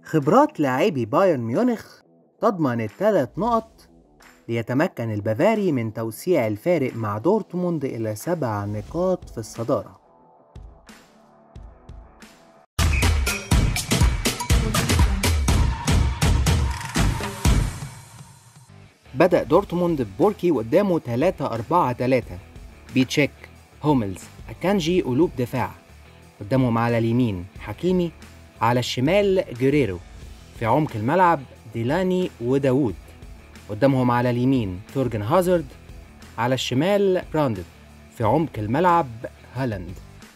خبرات لاعبي بايرن ميونخ تضمن الثلاث نقط ليتمكن البافاري من توسيع الفارق مع دورتموند إلى سبع نقاط في الصدارة بدأ دورتموند ببوركي وقدامه 3 4 3 بيتشيك هوملز أكانجي قلوب دفاع قدامهم على اليمين حكيمي على الشمال جيريرو في عمق الملعب ديلاني وداوود قدامهم على اليمين تورجن هازارد على الشمال براندن في عمق الملعب هالاند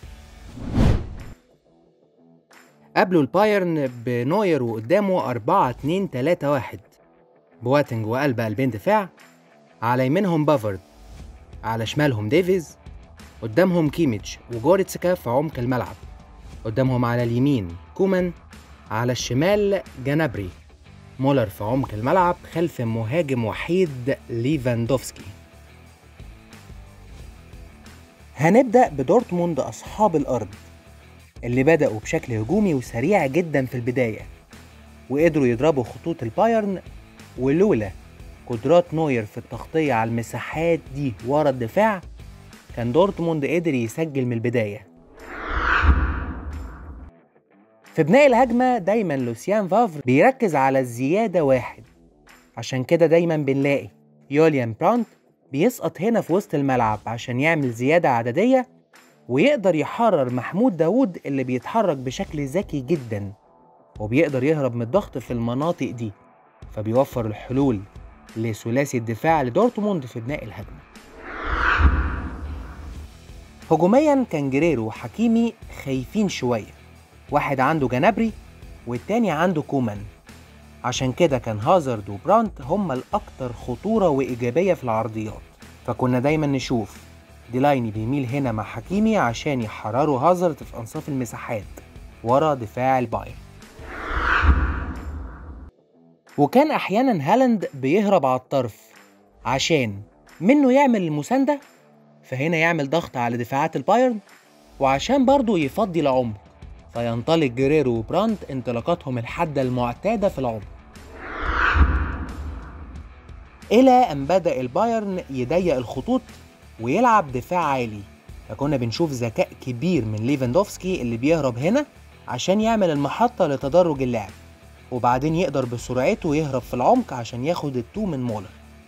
قابلوا البايرن بنوير وقدامه 4 2 3 1 بواتنج وقلب قلبين دفاع على يمينهم بافارد على شمالهم ديفيز قدامهم كيميتش وجوريتسكا في عمق الملعب قدامهم على اليمين كومان على الشمال جنابري مولر في عمق الملعب خلف مهاجم وحيد ليفاندوفسكي هنبدأ بدورتموند أصحاب الأرض اللي بدأوا بشكل هجومي وسريع جدا في البداية وقدروا يضربوا خطوط البايرن ولولا قدرات نوير في التغطية على المساحات دي ورا الدفاع كان دورتموند قدر يسجل من البداية في بناء الهجمة دايما لوسيان فافر بيركز على الزيادة واحد عشان كده دايما بنلاقي يوليان برانت بيسقط هنا في وسط الملعب عشان يعمل زيادة عددية ويقدر يحرر محمود داوود اللي بيتحرك بشكل ذكي جدا وبيقدر يهرب من الضغط في المناطق دي فبيوفر الحلول لثلاثي الدفاع لدورتموند في بناء الهجمة هجوميا كان جريرو وحكيمي خايفين شوية واحد عنده جنابري والتاني عنده كومان عشان كده كان هازارد وبرانت هما الأكثر خطورة وإيجابية في العرضيات فكنا دايما نشوف ديلايني بيميل هنا مع حكيمي عشان يحرروا هازارد في أنصاف المساحات ورا دفاع البايرن وكان أحيانا هالاند بيهرب على الطرف عشان منه يعمل المساندة فهنا يعمل ضغط على دفاعات البايرن وعشان برضه يفضي العمق فينطلق جيريرو وبرانت انطلاقاتهم الحادة المعتادة في العمق إلى أن بدأ البايرن يضيق الخطوط ويلعب دفاع عالي فكنا بنشوف ذكاء كبير من ليفاندوفسكي اللي بيهرب هنا عشان يعمل المحطة لتدرج اللعب وبعدين يقدر بسرعته يهرب في العمق عشان ياخد التو من مولر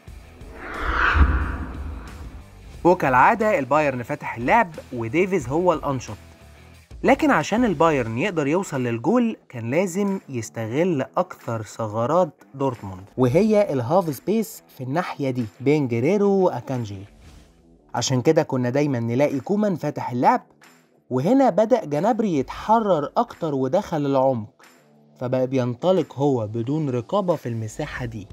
وكالعادة البايرن فتح اللعب وديفيز هو الأنشط لكن عشان البايرن يقدر يوصل للجول كان لازم يستغل أكثر ثغرات دورتموند وهي الهاف سبيس في الناحية دي بين جيريرو وأكانجي عشان كده كنا دايما نلاقي كومان فاتح اللعب وهنا بدأ جنابري يتحرر أكتر ودخل العمق فبقى بينطلق هو بدون رقابة في المساحة دي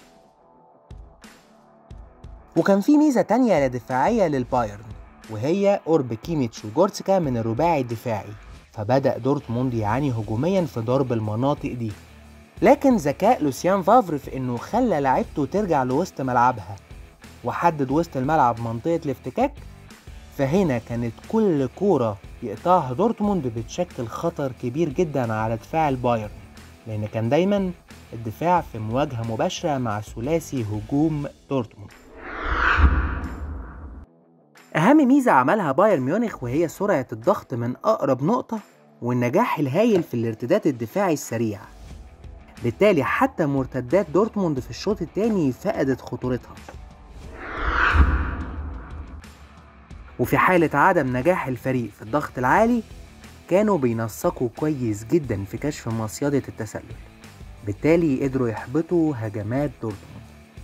وكان في ميزة تانية دفاعية للبايرن وهي قرب كيميتش وجورتسكا من الرباعي الدفاعي فبدأ دورتموند يعاني هجوميا في ضرب المناطق دي لكن ذكاء لوسيان فافر في انه خلى لعيبته ترجع لوسط ملعبها وحدد وسط الملعب منطقة الافتكاك فهنا كانت كل كورة يقطعها دورتموند بتشكل خطر كبير جدا على دفاع البايرن لأن كان دايما الدفاع في مواجهة مباشرة مع ثلاثي هجوم دورتموند أهم ميزة عملها بايرن ميونخ وهي سرعة الضغط من أقرب نقطة والنجاح الهائل في الارتداد الدفاعي السريع بالتالي حتى مرتدات دورتموند في الشوط الثاني فقدت خطورتها وفي حالة عدم نجاح الفريق في الضغط العالي كانوا بينسقوا كويس جدا في كشف مصيدة التسلل بالتالي قدروا يحبطوا هجمات دورتموند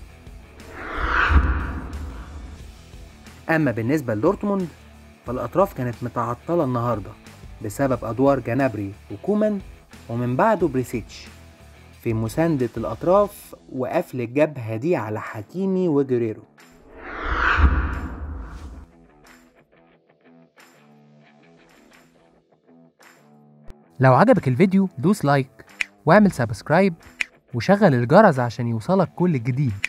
أما بالنسبة لدورتموند فالأطراف كانت متعطلة النهاردة بسبب أدوار جنابري وكومان ومن بعده بريسيتش في مساندة الأطراف وقفل الجبهة دي على حكيمي وجريرو لو عجبك الفيديو دوس لايك واعمل سبسكرايب وشغل الجرس عشان يوصلك كل جديد